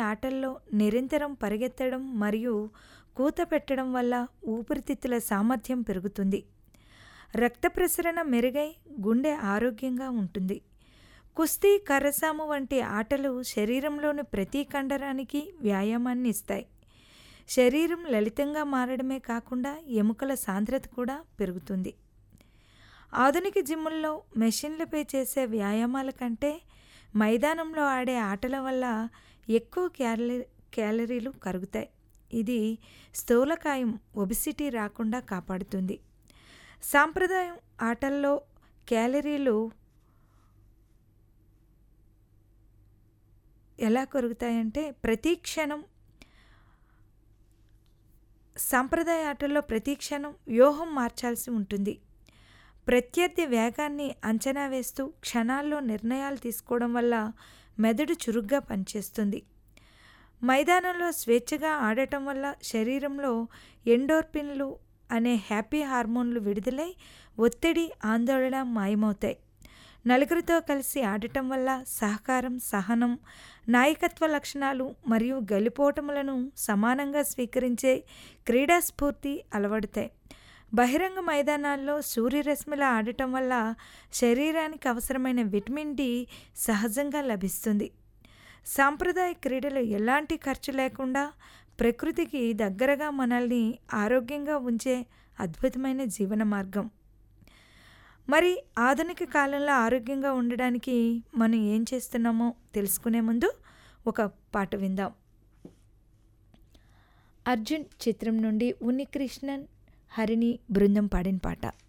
ఆటల్లో నిరంతరం పరిగెత్తడం మరియు కూత పెట్టడం వల్ల ఊపిరితిత్తుల సామర్థ్యం పెరుగుతుంది రక్త ప్రసరణ మెరుగై గుండె ఆరోగ్యంగా ఉంటుంది కుస్తీ కర్రసాము వంటి ఆటలు శరీరంలోని ప్రతి కండరానికి వ్యాయామాన్ని ఇస్తాయి శరీరం లలితంగా మారడమే కాకుండా ఎముకల సాంద్రత కూడా పెరుగుతుంది ఆధునిక జిమ్ముల్లో మెషిన్లపై చేసే వ్యాయామాల కంటే మైదానంలో ఆడే ఆటల వల్ల ఎక్కువ క్యాలరీ క్యాలరీలు కరుగుతాయి ఇది స్థూలకాయం ఒబిసిటీ రాకుండా కాపాడుతుంది సాంప్రదాయం ఆటల్లో క్యాలరీలు ఎలా కరుగుతాయంటే ప్రతి క్షణం సాంప్రదాయ ఆటల్లో ప్రతి క్షణం వ్యూహం మార్చాల్సి ఉంటుంది ప్రత్యర్థి వేగాన్ని అంచనా వేస్తూ క్షణాల్లో నిర్ణయాలు తీసుకోవడం వల్ల మెదడు చురుగ్గా పనిచేస్తుంది మైదానంలో స్వేచ్ఛగా ఆడటం వల్ల శరీరంలో ఎండోర్పిన్లు అనే హ్యాపీ హార్మోన్లు విడుదలై ఒత్తిడి ఆందోళన మాయమవుతాయి నలుగురితో కలిసి ఆడటం వల్ల సహకారం సహనం నాయకత్వ లక్షణాలు మరియు గెలుపోటములను సమానంగా స్వీకరించే క్రీడా స్ఫూర్తి అలవడతాయి బహిరంగ మైదానాల్లో సూర్యరశ్మిల ఆడటం వల్ల శరీరానికి అవసరమైన విటమిన్ డి సహజంగా లభిస్తుంది సాంప్రదాయ క్రీడలు ఎలాంటి ఖర్చు లేకుండా ప్రకృతికి దగ్గరగా మనల్ని ఆరోగ్యంగా ఉంచే అద్భుతమైన జీవన మార్గం మరి ఆధునిక కాలంలో ఆరోగ్యంగా ఉండడానికి మనం ఏం చేస్తున్నామో తెలుసుకునే ముందు ఒక పాట విందాం అర్జున్ చిత్రం నుండి ఉన్నికృష్ణన్ హరిణి బృందం పాడిన పాట